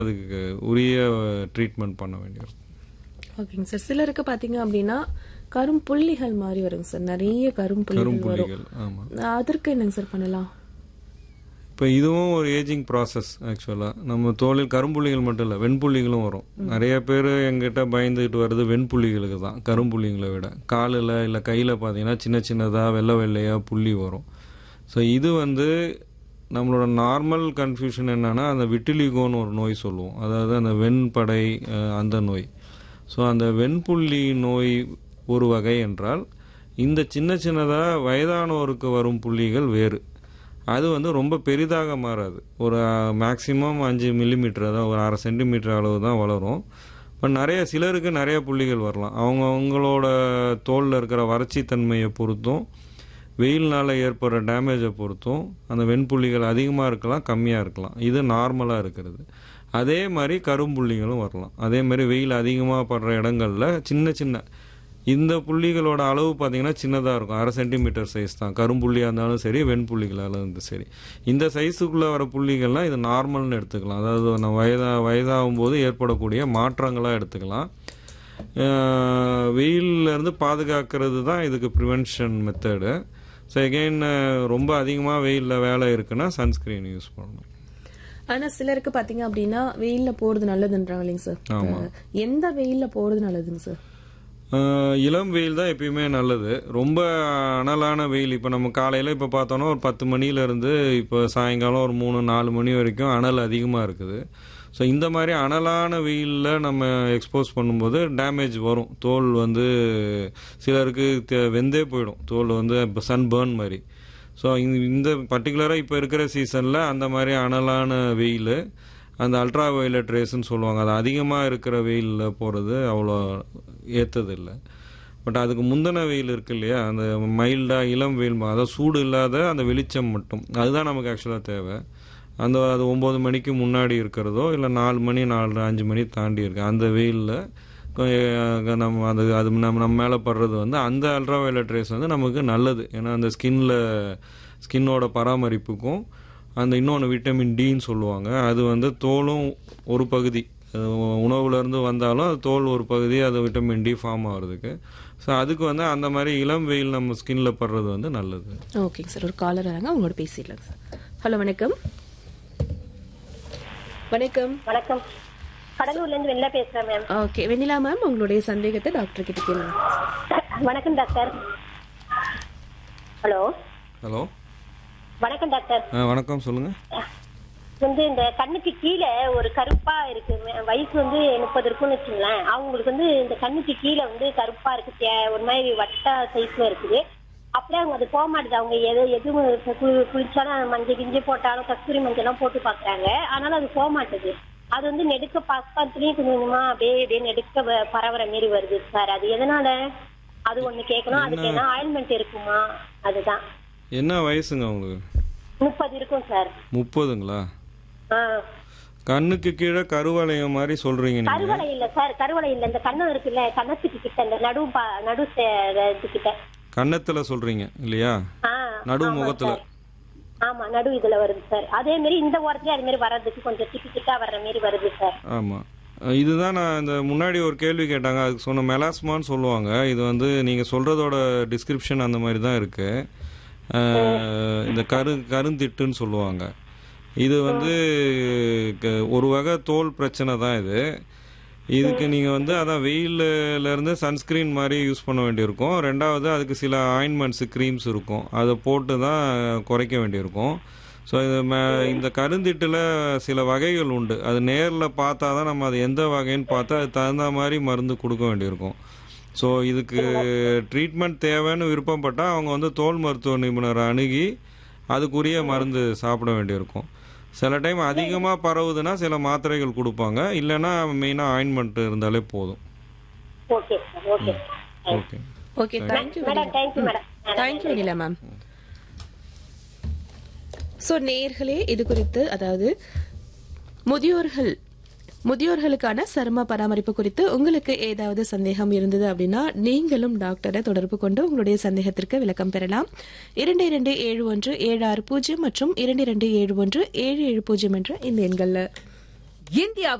அதுக்கு உரிய ட்ரீட்மெண்ட் பண்ண வேண்டியிருக்கும் ஓகேங்க சார் சிலருக்கு பாத்தீங்க அப்படின்னா கரும்புள்ளிகள் மாதிரி வருங்க சார் நிறைய கரும்புள்ளிகள் வரும் கரும்புள்ளிகள் ஆமாம் அதற்கு என்னங்க சார் பண்ணலாம் இப்போ இதுவும் ஒரு ஏஜிங் ப்ராசஸ் ஆக்சுவலாக நம்ம தோலில் கரும்புள்ளிகள் மட்டும் இல்லை வெண்புள்ளிகளும் வரும் நிறைய பேர் எங்கிட்ட பயந்துக்கிட்டு வர்றது வெண்புள்ளிகளுக்கு தான் கரும்புள்ளிங்களை விட காலில் இல்லை கையில் பார்த்தீங்கன்னா சின்ன சின்னதாக வெள்ளை வெள்ளையாக புள்ளி வரும் ஸோ இது வந்து நம்மளோட நார்மல் கன்ஃபியூஷன் என்னன்னா அந்த விட்டிலிகோன்னு ஒரு நோய் சொல்லுவோம் அதாவது அந்த வெண்படை அஹ், அந்த நோய் ஸோ அந்த வெண்புள்ளி நோய் ஒரு வகை என்றால் இந்த சின்ன சின்னதாக வயதானோருக்கு வரும் புள்ளிகள் வேறு அது வந்து ரொம்ப பெரிதாக மாறாது ஒரு மேக்ஸிமம் அஞ்சு மில்லிமீட்டர் அதாவது ஒரு அரை சென்டிமீட்டர் அளவு தான் வளரும் பட் நிறைய சிலருக்கு நிறைய புள்ளிகள் வரலாம் அவங்க அவங்களோட தோலில் இருக்கிற வறட்சி தன்மையை பொறுத்தும் வெயில்னால ஏற்படுற டேமேஜை பொறுத்தும் அந்த வெண்புள்ளிகள் அதிகமாக இருக்கலாம் கம்மியாக இருக்கலாம் இது நார்மலாக இருக்கிறது அதே மாதிரி கரும்புள்ளிகளும் வரலாம் அதே மாதிரி வெயில் அதிகமாக படுற இடங்கள்ல சின்ன சின்ன இந்த புள்ளிகளோட அளவு பார்த்தீங்கன்னா சின்னதாக இருக்கும் அரை சென்டிமீட்டர் சைஸ் தான் கரும்புள்ளியாக இருந்தாலும் சரி வெண்புள்ளிகளாக இருந்தாலும் சரி இந்த சைஸுக்குள்ளே வர புள்ளிகள்லாம் இது நார்மல்னு எடுத்துக்கலாம் அதாவது நம்ம வயதா வயதாகும் போது ஏற்படக்கூடிய மாற்றங்களாக எடுத்துக்கலாம் அஹ் வெயில்ல இருந்து பாதுகாக்கிறது தான் இதுக்கு ப்ரிவென்ஷன் மெத்தடு ஸோ எகெயின் ரொம்ப அதிகமாக வெயிலில் வேலை இருக்குன்னா சன்ஸ்கிரீன் யூஸ் பண்ணணும் ஆனா சிலருக்கு பாத்தீங்க அப்படின்னா வெயில்ல போறது நல்லதுன்றாங்க இல்லைங்க சார் ஆமா. எந்த வெயில்ல போறது நல்லதுங்க சார் ஆஹ் இளம் வெயில் தான் எப்பயுமே நல்லது ரொம்ப அனலான வெயில் இப்போ நம்ம காலையில் இப்போ பார்த்தோன்னா ஒரு பத்து மணிலேருந்து இப்போ சாயங்காலம் ஒரு மூணு நாலு மணி வரைக்கும் அனல் அதிகமாக இருக்குது ஸோ இந்த மாதிரி அனலான வெயிலில் நம்ம எக்ஸ்போஸ் பண்ணும்போது டேமேஜ் வரும் தோல் வந்து சிலருக்கு தெ- வெந்தே போயிடும் தோல் வந்து இப்போ சன் பேர்ன் மாதிரி ஸோ இந்த பர்டிகுலராக இப்போ இருக்கிற சீசனில் அந்த மாதிரி அனலான வெயில் அந்த அல்ட்ரா வயலட் ரேஸ்ன்னு சொல்லுவாங்க அது அதிகமாக இருக்கிற வெயிலில் போகிறது அவ்வளோ ஏற்றது இல்லை பட் அதுக்கு முந்தின வெயில் இருக்கு இல்லையா அந்த மைல்டாக இளம் வெயில் மா- அதாவது சூடு இல்லாத அந்த வெளிச்சம் மட்டும் அதுதான் நமக்கு ஆக்சுவலாக தேவை அந்த அது ஒம்பது மணிக்கு முன்னாடி இருக்கிறதோ இல்லை நாலு மணி நாலு அஞ்சு மணி தாண்டி இருக்கு அந்த வெயிலில் நம்ம அது அது நம்ம நம்ம மேலே படுறது வந்து அந்த அல்ட்ரா வயலட் ரேஸ் வந்து நமக்கு நல்லது ஏன்னா அந்த ஸ்கின்ல ஸ்கின்னோட பராமரிப்புக்கும் அந்த இன்னொன்று விட்டமின் டின்னு சொல்லுவாங்க அது வந்து தோலும் ஒரு பகுதி அது உணவுல இருந்து வந்தாலும் அது தோல் ஒரு பகுதி அது விட்டமின் டி ஃபார்ம் ஆகிறதுக்கு ஸோ அதுக்கு வந்து அந்த மாதிரி இளம் வெயில் நம்ம ஸ்கின்ல படுறது வந்து நல்லது ஓகேங்க சார் ஒரு காலர் வராங்க அவங்களோட பேசிடலாங்க சார் ஹலோ வணக்கம் வணக்கம் வணக்கம் கடலூர்ல இருந்து வெளில பேசுறேன் மேம் ஓகே வெண்ணிலா மேம் உங்களுடைய சந்தேகத்தை டாக்டர் கிட்ட கேளுங்க வணக்கம் டாக்டர் ஹலோ ஹலோ வணக்கம் டாக்டர் வணக்கம் சொல்லுங்கள் வந்து இந்த கண்ணுக்கு கீழே ஒரு கருப்பா இருக்கு மே- வயசு வந்து முப்பது இருக்குன்னு வச்சுங்களேன் அவங்களுக்கு வந்து இந்த கண்ணுக்கு கீழே வந்து கருப்பா இருக்கு தே- ஒரு மாதிரி வட்டா சைஸ்ல இருக்குது அப்படியே அவங்க அது போக மாட்டுது அவங்க எது எதுவும் இப்ப கு- குளிச்சாலும் மஞ்சள் கிஞ்சி போட்டாலும் கஸ்தூரி மஞ்சள் எல்லாம் போட்டு பாக்குறாங்க ஆனாலும் அது போக மாட்டுது அது வந்து நெடுக்க பக்கத்துலயும் கொஞ்சம் கொஞ்சமா அப்படியே அப்படியே நெடுக்க வ- பரவுற மாரி வருது சார் அது எதனால அது ஒண்ணு கேட்கணும் அதுக்கு என்ன ஆயில்மெண்ட் இருக்குமா அதுதான் என்ன வயசுங்க உங்களுக்கு முப்பது இருக்கும் சார் முப்பதுங்களா ஆஹ் கண்ணுக்கு கீழே கருவளையம் மாதிரி சொல்றீங்க நீங்க கருவளை இல்ல சார் கருவளை இல்ல இந்த கண்ணம் இருக்குல்ல கண்ணத்துக்கு கிட்ட இந்த நடு பா- நடு சே- இதுகிட்ட கன்னத்துல சொல்றீங்க இல்லையா ஆ, நடு ஆமா முகத்துல சார். ஆமா நடு இதுல வருது சார் அதே மாதிரி இந்த ஓரத்துலயும் அது மாதிரி வர்றதுக்கு கொஞ்சம் திட்டு திட்டா வர்ற மாதிரி வருது சார் ஆமா அஹ் இதுதான் நான் இந்த முன்னாடி ஒரு கேள்வி கேட்டாங்க அதுக்கு சொன்ன மெலாஸ்மான்னு சொல்லுவாங்க இது வந்து நீங்க சொல்றதோட டிஸ்கிரிப்ஷன் அந்த மாதிரி தான் இருக்கு அஹ் இந்த கரு கருந்திட்டுன்னு சொல்லுவாங்க இது வந்து க- ஒரு வகை தோல் பிரச்சனை தான் இது இதுக்கு நீங்கள் வந்து அதான் வெயில்ல இருந்து சன்ஸ்கிரீன் மாதிரி யூஸ் பண்ண வேண்டியிருக்கும் ரெண்டாவது அதுக்கு சில ஆயின்மெண்ட்ஸு க்ரீம்ஸ் இருக்கும் அதை போட்டு தான் குறைக்க வேண்டியிருக்கும் ஸோ இது ம- இந்த கருந்திட்டில் சில வகைகள் உண்டு அது நேரில் பார்த்தா தான் நம்ம அது எந்த வகைன்னு பார்த்தா அது தகுந்த மாதிரி மருந்து கொடுக்க வேண்டியிருக்கும் ஸோ இதுக்கு ட்ரீட்மெண்ட் தேவைன்னு விருப்பப்பட்டால் அவங்க வந்து தோல் மருத்துவ நிபுணரை அணுகி அதுக்குரிய மருந்து சாப்பிட வேண்டியிருக்கும் சில டைம் அதிகமாக பரவுதுன்னா சில மாத்திரைகள் கொடுப்பாங்க இல்லைன்னா மெயினாக ஆயின்மெண்ட் இருந்தாலே போதும் okay sir okay okay okay thank you madam thank you madam thank you Vennila ma'am so நேயர்களே இது குறித்து அதாவது முதியோர்கள் முதியோர்களுக்கான சரும பராமரிப்பு குறித்து உங்களுக்கு ஏதாவது சந்தேகம் இருந்தது அப்படின்னா நீங்களும் டாக்டரை தொடர்பு கொண்டு உங்களுடைய சந்தேகத்திற்கு விளக்கம் பெறலாம் இரண்டு இரண்டு ஏழு ஒன்று ஏழு ஆறு பூஜ்ஜியம் மற்றும் இரண்டு இரண்டு ஏழு ஒன்று ஏழு ஏழு பூஜ்ஜியம் என்ற இந்த எண்களில் இந்தியா